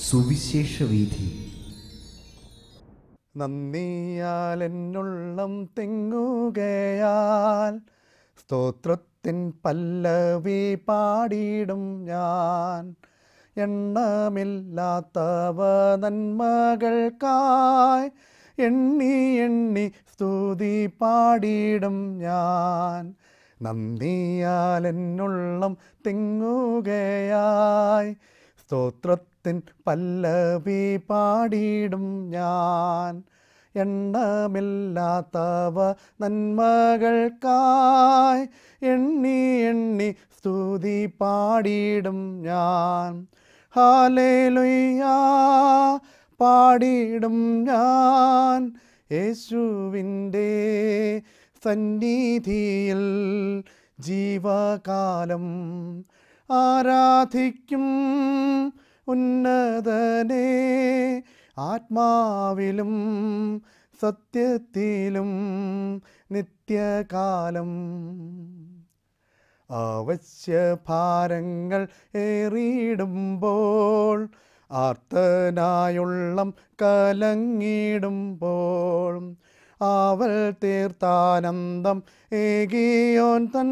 സുവിശേഷ വീഥി നന്ദിയാൽ എന്നുള്ളം തിങ്ങുകയാൽ സ്തോത്രത്തിൻ പല്ലവി പാടിയിടും ഞാൻ എണ്ണമില്ലാത്തവ നന്മകൾക്കായി എണ്ണി എണ്ണി സ്തുതി പാടിയിടും ഞാൻ നന്ദിയാൽ എന്നുള്ളം തിങ്ങുകയായി സ്തോത്രത്തിൻ പല്ലവി പാടിയിടും ഞാൻ എണ്ണമില്ലാത്തവ നന്മകൾക്കായി എണ്ണി എണ്ണി സ്തുതി പാടിയിടും ഞാൻ ഹാലേലുയ്യാ പാടിയിടും ഞാൻ യേശുവിൻ്റെ സന്നിധിയിൽ ജീവകാലം ആരാധിക്കും ഉന്നതനെ ആത്മാവിലും സത്യത്തിലും നിത്യകാലം അവശ്യഭാരങ്ങൾ ഏറിയിടുമ്പോൾ ആർത്തനായുള്ളം കലങ്ങിടുമ്പോൾ അവൾ തീർത്താനന്ദം ഏകിയോൻ തൻ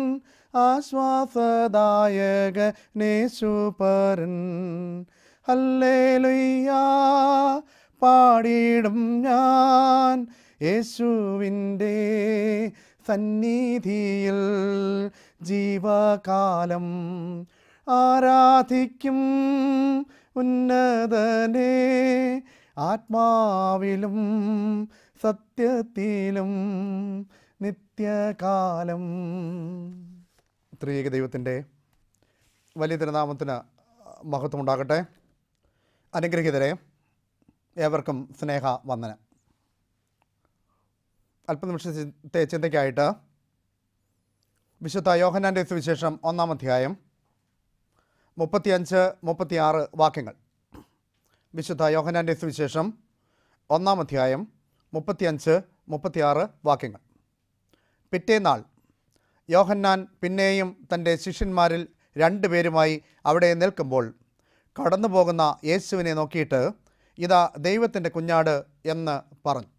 ആശ്വാസദായകനേശുപരൻ ഹല്ലേലുയ്യാ പാടിയിടും ഞാൻ യേശുവിൻ്റെ സന്നിധിയിൽ ജീവകാലം ആരാധിക്കും ഉന്നതനെ ആത്മാവിലും സത്യത്തിലും നിത്യകാലം ത്രിയേക ദൈവത്തിൻ്റെ വലിയ തിരുനാമത്തിന് മഹത്വമുണ്ടാകട്ടെ അനുഗ്രഹീതരെ ഏവർക്കും സ്നേഹ വന്ദനം അല്പനിമിഷത്തെ ചിന്തയ്ക്കായിട്ട് വിശുദ്ധ യോഹനാൻ്റെ സുവിശേഷം ഒന്നാം അധ്യായം മുപ്പത്തിയഞ്ച് മുപ്പത്തിയാറ് വാക്യങ്ങൾ വിശുദ്ധ യോഹനാൻ്റെ സുവിശേഷം ഒന്നാം അധ്യായം മുപ്പത്തിയഞ്ച് മുപ്പത്തിയാറ് വാക്യങ്ങൾ പിറ്റേനാൾ യോഹന്നാൻ പിന്നെയും തൻ്റെ ശിഷ്യന്മാരിൽ രണ്ടുപേരുമായി അവിടെ നിൽക്കുമ്പോൾ കടന്നു പോകുന്ന യേശുവിനെ നോക്കിയിട്ട് ഇതാ ദൈവത്തിൻ്റെ കുഞ്ഞാട് എന്ന് പറഞ്ഞു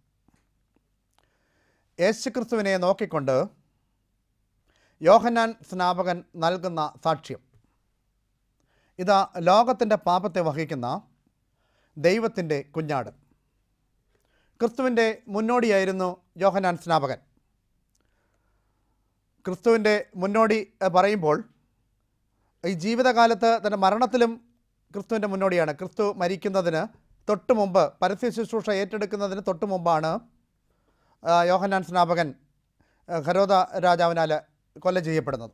യേശുക്രിസ്തുവിനെ നോക്കിക്കൊണ്ട് യോഹന്നാൻ സ്നാപകൻ നൽകുന്ന സാക്ഷ്യം ഇതാ ലോകത്തിൻ്റെ പാപത്തെ വഹിക്കുന്ന ദൈവത്തിൻ്റെ കുഞ്ഞാട് ക്രിസ്തുവിൻ്റെ മുന്നോടിയായിരുന്നു യോഹന്നാൻ സ്നാപകൻ ക്രിസ്തുവിൻ്റെ മുന്നോടി എഹ്, പറയുമ്പോൾ ഈ ജീവിതകാലത്ത് തൻ്റെ മരണത്തിലും ക്രിസ്തുവിൻ്റെ മുന്നോടിയാണ് ക്രിസ്തു മരിക്കുന്നതിന് തൊട്ട് മുമ്പ് പരസ്യ ശുശ്രൂഷ ഏറ്റെടുക്കുന്നതിന് തൊട്ട് മുമ്പാണ് ആ, യോഹന്നാൻ സ്നാപകൻ ആ, ഹരോദ രാജാവിനാൽ കൊല ചെയ്യപ്പെടുന്നത്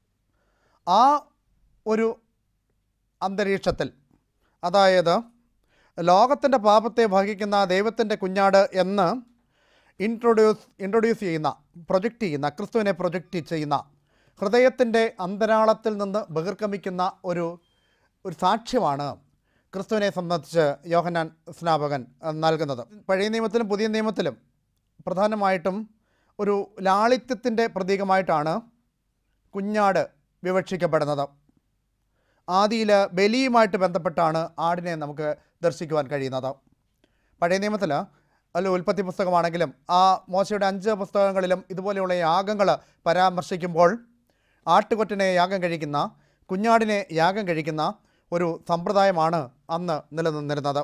ആ ഒരു അന്തരീക്ഷത്തിൽ അതായത് ലോകത്തിൻ്റെ പാപത്തെ വഹിക്കുന്ന ദൈവത്തിൻ്റെ കുഞ്ഞാട് എന്ന് ഇൻട്രൊഡ്യൂസ് ഇൻട്രൊഡ്യൂസ് ചെയ്യുന്ന പ്രൊജക്റ്റ് ചെയ്യുന്ന ക്രിസ്തുവിനെ പ്രൊജക്റ്റ് ചെയ്യുന്ന ഹൃദയത്തിൻ്റെ അന്തരാളത്തിൽ നിന്ന് ബഹിർഗമിക്കുന്ന ഒരു ഒരു സാക്ഷ്യമാണ് ക്രിസ്തുവിനെ സംബന്ധിച്ച് യോഹന്നാൻ സ്നാപകൻ അഹ്, നൽകുന്നത് പഴയ നിയമത്തിലും പുതിയ നിയമത്തിലും പ്രധാനമായിട്ടും ഒരു ലാളിത്യത്തിൻ്റെ പ്രതീകമായിട്ടാണ് കുഞ്ഞാട് വിവക്ഷിക്കപ്പെടുന്നത് ആദിയിൽ ബലിയുമായിട്ട് ബന്ധപ്പെട്ടാണ് ആടിനെ നമുക്ക് ദർശിക്കുവാൻ കഴിയുന്നത് പഴയ നിയമത്തിൽ അല്ല ഉൽപ്പത്തി പുസ്തകമാണെങ്കിലും ആ മോശയുടെ അഞ്ച് പുസ്തകങ്ങളിലും ഇതുപോലെയുള്ള യാഗങ്ങൾ പരാമർശിക്കുമ്പോൾ ആട്ടുകൊറ്റനെ യാഗം കഴിക്കുന്ന കുഞ്ഞാടിനെ യാഗം കഴിക്കുന്ന ഒരു സമ്പ്രദായമാണ് അന്ന് നിലനിന്നിരുന്നത്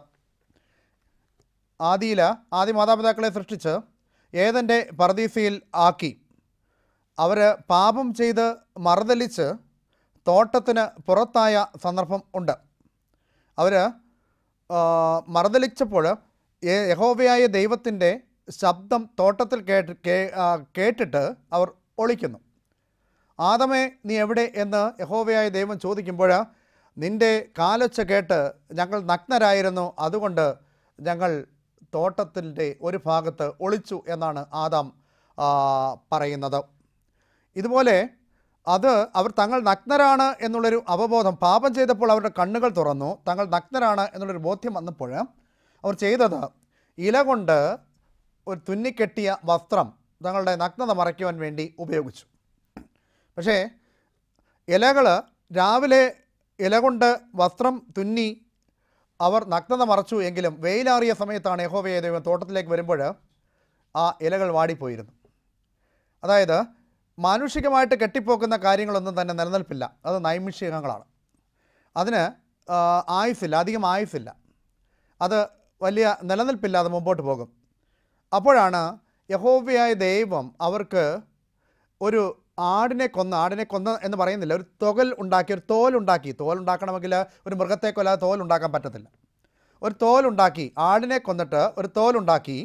ആദിയിൽ ആദ്യ മാതാപിതാക്കളെ സൃഷ്ടിച്ച് ഏതൻ്റെ പർദീസയിൽ ആക്കി അവർ പാപം ചെയ്ത് മറുതലിച്ച് തോട്ടത്തിന് പുറത്തായ സന്ദർഭം ഉണ്ട് അവർ മറുതലിച്ചപ്പോൾ യ- യഹോവയായ ദൈവത്തിൻ്റെ ശബ്ദം തോട്ടത്തിൽ കേട്ട് കേ- ആ, കേട്ടിട്ട് അവർ ഒളിക്കുന്നു ആദമേ നീ എവിടെ എന്ന് യഹോവയായ ദൈവം ചോദിക്കുമ്പോൾ നിൻ്റെ കാലൊച്ച കേട്ട് ഞങ്ങൾ നഗ്നരായിരുന്നു അതുകൊണ്ട് ഞങ്ങൾ തോട്ടത്തിൻ്റെ ഒരു ഭാഗത്ത് ഒളിച്ചു എന്നാണ് ആദാം ആ, പറയുന്നത് ഇതുപോലെ അത് അവർ തങ്ങൾ നഗ്നരാണ് എന്നുള്ളൊരു അവബോധം പാപം ചെയ്തപ്പോൾ അവരുടെ കണ്ണുകൾ തുറന്നു തങ്ങൾ നഗ്നരാണ് എന്നുള്ളൊരു ബോധ്യം വന്നപ്പോൾ അവർ ചെയ്തത് ഇല കൊണ്ട് ഒരു തുന്നിക്കെട്ടിയ വസ്ത്രം തങ്ങളുടെ നഗ്നത മറയ്ക്കുവാൻ വേണ്ടി ഉപയോഗിച്ചു പക്ഷേ ഇലകൾ രാവിലെ ഇല കൊണ്ട് വസ്ത്രം തുന്നി അവർ നഗ്നത മറച്ചു എങ്കിലും വെയിലാറിയ സമയത്താണ് യഹോവയെ ദൈവം തോട്ടത്തിലേക്ക് വരുമ്പോൾ ആ ഇലകൾ വാടിപ്പോയിരുന്നു അതായത് മാനുഷികമായിട്ട് കെട്ടിപ്പോക്കുന്ന കാര്യങ്ങളൊന്നും തന്നെ നിലനിൽപ്പില്ല അത് നൈമിഷികങ്ങളാണ് അതിന് ആ, ആയുസ്സില്ല അധികം ആയുസ്സില്ല അത് വലിയ നിലനിൽപ്പില്ലാതെ മുമ്പോട്ട് പോകും അപ്പോഴാണ് യഹോവയായ ദൈവം അവർക്ക് ഒരു ആടിനെ കൊന്ന് ആടിനെ കൊന്ന് എന്ന് പറയുന്നില്ല ഒരു തുകൽ ഉണ്ടാക്കി ഒരു തോലുണ്ടാക്കി തോലുണ്ടാക്കണമെങ്കിൽ ഒരു മൃഗത്തെ കൊല്ലാതെ തോലുണ്ടാക്കാൻ പറ്റത്തില്ല ഒരു തോലുണ്ടാക്കി ആടിനെ കൊന്നിട്ട് ഒരു തോലുണ്ടാക്കി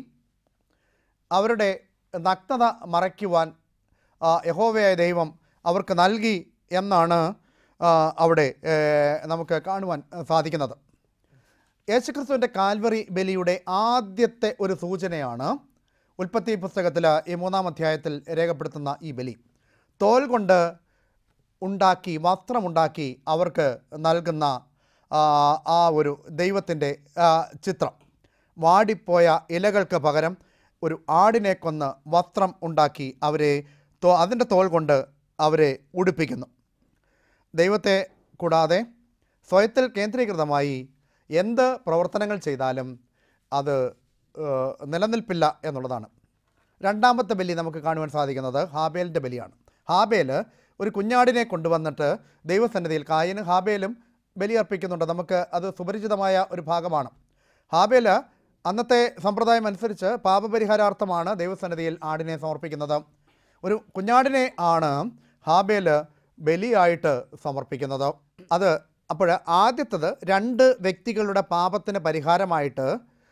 അവരുടെ നഗ്നത മറയ്ക്കുവാൻ ആ, യഹോവയായ ദൈവം അവർക്ക് നൽകി എന്നാണ് ആ, അവിടെ ഏ, നമുക്ക് കാണുവാൻ സാധിക്കുന്നത് യേശുക്രിസ്തുവിൻ്റെ കാൽവറി ബലിയുടെ ആദ്യത്തെ ഒരു സൂചനയാണ് ഉൽപ്പത്തി പുസ്തകത്തിൽ ഈ മൂന്നാം അധ്യായത്തിൽ രേഖപ്പെടുത്തുന്ന ഈ ബലി തോൽ കൊണ്ട് ഉണ്ടാക്കി വസ്ത്രമുണ്ടാക്കി അവർക്ക് നൽകുന്ന ആ, ആ ഒരു ദൈവത്തിൻ്റെ ചിത്രം വാടിപ്പോയ ഇലകൾക്ക് പകരം ഒരു ആടിനെ കൊന്ന് വസ്ത്രം ഉണ്ടാക്കി അവരെ തോ അതിൻ്റെ തോൽ കൊണ്ട് അവരെ ഉടുപ്പിക്കുന്നു ദൈവത്തെ കൂടാതെ സ്വയത്തിൽ കേന്ദ്രീകൃതമായി എന്ത് പ്രവർത്തനങ്ങൾ ചെയ്താലും അത് ഏഹ്, നിലനിൽപ്പില്ല എന്നുള്ളതാണ് രണ്ടാമത്തെ ബലി നമുക്ക് കാണുവാൻ സാധിക്കുന്നത് ഹാബേലിൻ്റെ ബലിയാണ് ഹാബേൽ ഒരു കുഞ്ഞാടിനെ കൊണ്ടുവന്നിട്ട് ദൈവസന്നിധിയിൽ കായന് ഹാബേലും ബലി അർപ്പിക്കുന്നുണ്ട് നമുക്ക് അത് സുപരിചിതമായ ഒരു ഭാഗമാണ് ഹാബേൽ അന്നത്തെ സമ്പ്രദായം അനുസരിച്ച് പാപപരിഹാരാർത്ഥമാണ് ദൈവസന്നിധിയിൽ ആടിനെ സമർപ്പിക്കുന്നത് ഒരു കുഞ്ഞാടിനെ ആണ് ഹാബേൽ ബലിയായിട്ട് സമർപ്പിക്കുന്നത് അത് അപ്പോൾ ആദ്യത്തത് രണ്ട് വ്യക്തികളുടെ പാപത്തിന് പരിഹാരമായിട്ട്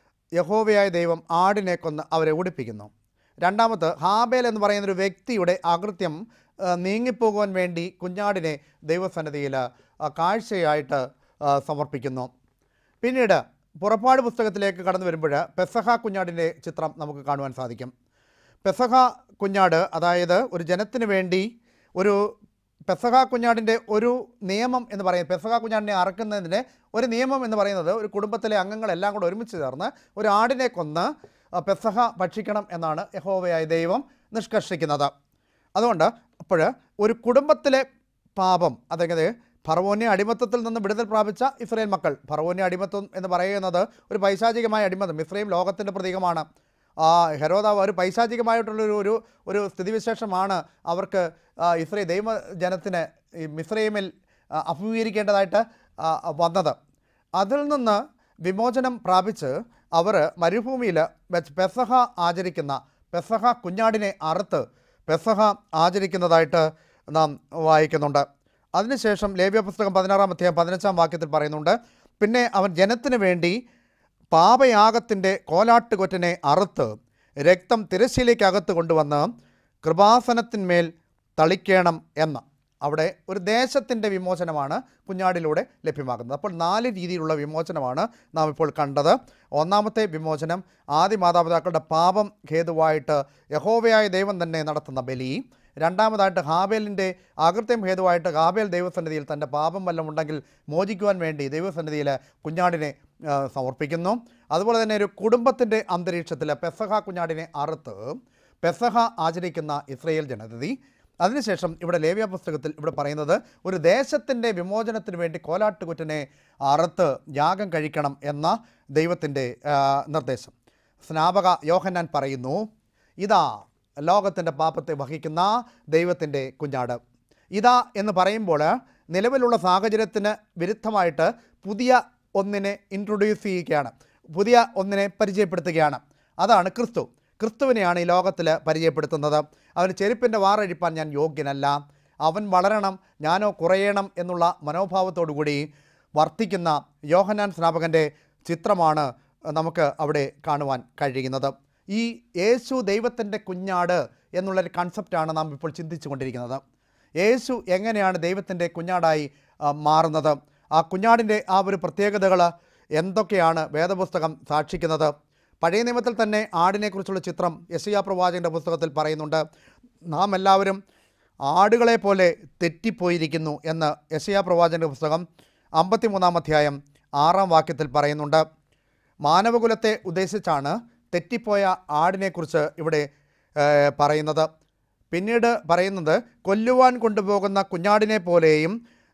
യഹോവയായ ദൈവം ആടിനെ കൊന്ന് അവരെ ഉടിപ്പിക്കുന്നു രണ്ടാമത് ഹാബേൽ എന്ന് പറയുന്ന ഒരു വ്യക്തിയുടെ അകൃത്യം ആ, നീങ്ങിപ്പോകുവാൻ വേണ്ടി കുഞ്ഞാടിനെ ദൈവസന്നിധിയിൽ ആ, കാഴ്ചയായിട്ട് ആ, സമർപ്പിക്കുന്നു പിന്നീട് പുറപ്പാട് പുസ്തകത്തിലേക്ക് കടന്നു വരുമ്പോൾ പെസഹ കുഞ്ഞാടിൻ്റെ ചിത്രം നമുക്ക് കാണുവാൻ സാധിക്കും പെസഹ കുഞ്ഞാട് അതായത് ഒരു ജനത്തിന് വേണ്ടി ഒരു പെസഹ കുഞ്ഞാടിൻ്റെ ഒരു നിയമം എന്ന് പറയുന്നത് പെസഹ കുഞ്ഞാടിനെ അറക്കുന്നതിന് ഒരു നിയമം എന്ന് പറയുന്നത് ഒരു കുടുംബത്തിലെ അംഗങ്ങളെല്ലാം കൂടെ ഒരുമിച്ച് ചേർന്ന് ഒരു ആടിനെ കൊന്ന് ആ, പെസഹ ഭക്ഷിക്കണം എന്നാണ് യഹോവയായ ദൈവം നിഷ്കർഷിക്കുന്നത് അതുകൊണ്ട് അപ്പോൾ ഒരു കുടുംബത്തിലെ പാപം അതായത് ഫറവോന്യ അടിമത്തത്തിൽ നിന്ന് വിടുതൽ പ്രാപിച്ച ഇസ്രയേൽ മക്കൾ ഫറവോന്യ അടിമത്തം എന്ന് പറയുന്നത് ഒരു പൈശാചികമായ അടിമത്തം ഇസ്രയേൽ ലോകത്തിൻ്റെ പ്രതീകമാണ് ആ ഹെരോദാവ് ഒരു പൈശാചികമായിട്ടുള്ളൊരു ഒരു ഒരു സ്ഥിതിവിശേഷമാണ് അവർക്ക് ആ, ഇസ്രയേൽ ദൈവ ജനത്തിന് ഈ മിസ്രൈമിൽ ആ, അഭിമുഖീകരിക്കേണ്ടതായിട്ട് ആ, വന്നത് അതിൽ നിന്ന് വിമോചനം പ്രാപിച്ച് അവർ മരുഭൂമിയിൽ വെച്ച് പെസഹ ആചരിക്കുന്ന പെസഹ കുഞ്ഞാടിനെ അറുത്ത് പെസഹ ആചരിക്കുന്നതായിട്ട് നാം വായിക്കുന്നുണ്ട് അതിനുശേഷം ലേവ്യ പുസ്തകം പതിനാറാം അധ്യായം പതിനഞ്ചാം വാക്യത്തിൽ പറയുന്നുണ്ട് പിന്നെ അവൻ ജനത്തിന് വേണ്ടി പാപയാഗത്തിൻ്റെ കോലാട്ടുകൊറ്റനെ അറുത്ത് രക്തം തിരശ്ശീലയ്ക്കകത്ത് കൊണ്ടുവന്ന് കൃപാസനത്തിന്മേൽ തളിക്കേണം എന്ന് അവിടെ ഒരു ദേശത്തിൻ്റെ വിമോചനമാണ് കുഞ്ഞാടിലൂടെ ലഭ്യമാകുന്നത് അപ്പോൾ നാല് രീതിയിലുള്ള വിമോചനമാണ് നാം ഇപ്പോൾ കണ്ടത് ഒന്നാമത്തെ വിമോചനം ആദ്യ മാതാപിതാക്കളുടെ പാപം ഹേതുവായിട്ട് യഹോവയായ ദൈവം തന്നെ നടത്തുന്ന ബലി രണ്ടാമതായിട്ട് ഹാബേലിൻ്റെ ആകൃത്യം ഹേതുവായിട്ട് ഹാബേൽ ദൈവസന്നിധിയിൽ തൻ്റെ പാപം വല്ലതും ഉണ്ടെങ്കിൽ മോചിക്കുവാൻ വേണ്ടി ദൈവസന്നിധിയിൽ കുഞ്ഞാടിനെ ആ, സമർപ്പിക്കുന്നു അതുപോലെ തന്നെ ഒരു കുടുംബത്തിൻ്റെ അന്തരീക്ഷത്തിൽ പെസഹ കുഞ്ഞാടിനെ അറുത്ത് പെസഹ ആചരിക്കുന്ന ഇസ്രയേൽ ജനതതി അതിനുശേഷം ഇവിടെ ലേവ്യ പുസ്തകത്തിൽ ഇവിടെ പറയുന്നത് ഒരു ദേശത്തിൻ്റെ വിമോചനത്തിന് വേണ്ടി കോലാട്ടുകുറ്റനെ അറുത്ത് യാഗം കഴിക്കണം എന്ന ദൈവത്തിൻ്റെ ആ, നിർദ്ദേശം സ്നാപക യോഹന്നാൻ പറയുന്നു ഇതാ ലോകത്തിൻ്റെ പാപത്തെ വഹിക്കുന്ന ദൈവത്തിൻ്റെ കുഞ്ഞാട് ഇതാ എന്ന് പറയുമ്പോൾ നിലവിലുള്ള സാഹചര്യത്തിന് വിരുദ്ധമായിട്ട് പുതിയ ഒന്നിനെ ഇൻട്രൊഡ്യൂസ് ചെയ്യുകയാണ് പുതിയ ഒന്നിനെ പരിചയപ്പെടുത്തുകയാണ് അതാണ് ക്രിസ്തു ക്രിസ്തുവിനെയാണ് ഈ ലോകത്തിൽ പരിചയപ്പെടുത്തുന്നത് അവന് ചെരുപ്പിൻ്റെ വാറഴിപ്പാൻ ഞാൻ യോഗ്യനല്ല അവൻ വളരണം ഞാനോ കുറയണം എന്നുള്ള മനോഭാവത്തോടു കൂടി വർത്തിക്കുന്ന യോഹന്നാൻ സ്നാപകൻ്റെ ചിത്രമാണ് നമുക്ക് അവിടെ കാണുവാൻ കഴിയുന്നത് ഈ യേശു ദൈവത്തിൻ്റെ കുഞ്ഞാട് എന്നുള്ളൊരു കൺസെപ്റ്റാണ് നാം ഇപ്പോൾ ചിന്തിച്ചു കൊണ്ടിരിക്കുന്നത് യേശു എങ്ങനെയാണ് ദൈവത്തിൻ്റെ കുഞ്ഞാടായി ആ, മാറുന്നത് ആ കുഞ്ഞാടിൻ്റെ ആ ഒരു പ്രത്യേകതകൾ എന്തൊക്കെയാണ് വേദപുസ്തകം സാക്ഷിക്കുന്നത് പഴയ നിയമത്തിൽ തന്നെ ആടിനെക്കുറിച്ചുള്ള ചിത്രം യശയാ പ്രവാചകൻ്റെ പുസ്തകത്തിൽ പറയുന്നുണ്ട് നാം എല്ലാവരും ആടുകളെ പോലെ തെറ്റിപ്പോയിരിക്കുന്നു എന്ന് യശയാ പ്രവാചകൻ്റെ പുസ്തകം അമ്പത്തിമൂന്നാം അധ്യായം ആറാം വാക്യത്തിൽ പറയുന്നുണ്ട് മാനവകുലത്തെ ഉദ്ദേശിച്ചാണ് തെറ്റിപ്പോയ ആടിനെക്കുറിച്ച് ഇവിടെ ഏഹ്, പറയുന്നത് പിന്നീട് പറയുന്നത് കൊല്ലുവാൻ കൊണ്ടുപോകുന്ന കുഞ്ഞാടിനെ പോലെയും